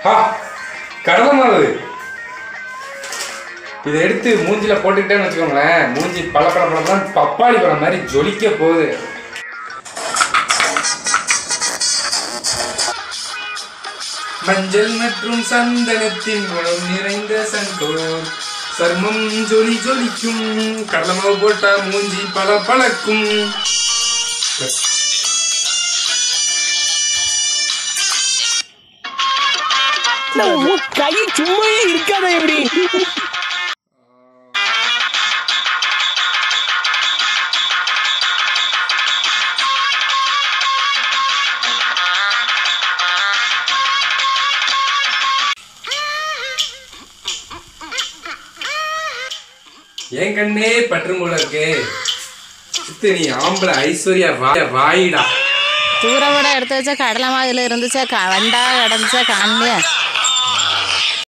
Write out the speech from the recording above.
ஹா கடலை மாவு இதை எடுத்து மூஞ்சில போட்டுக்கிட்டேன்னு வச்சுக்கோங்களேன் மூஞ்சி பல பல பழம் பப்பாளி பழம் மாதிரி ஜொலிக்க போகுது மஞ்சள் மற்றும் சந்தனத்தின் மனம் நிறைந்த சங்கோர் சர்மம் ஜொலி ஜொலிக்கும் கடலை மாவு போட்டா மூஞ்சி பல பழக்கும் கை சும்மாவே இருக்காத எப்படி என் கண்ணே பற்றும் போல இருக்கு சித்து, நீ ஆம்பளை ஐஸ்வர்யா ரா- ராயிடா தூர விட எடுத்து வச்சா கடலை மாதிரில இருந்துச்சா க- வண்டா கிடந்துச்சா காணலையா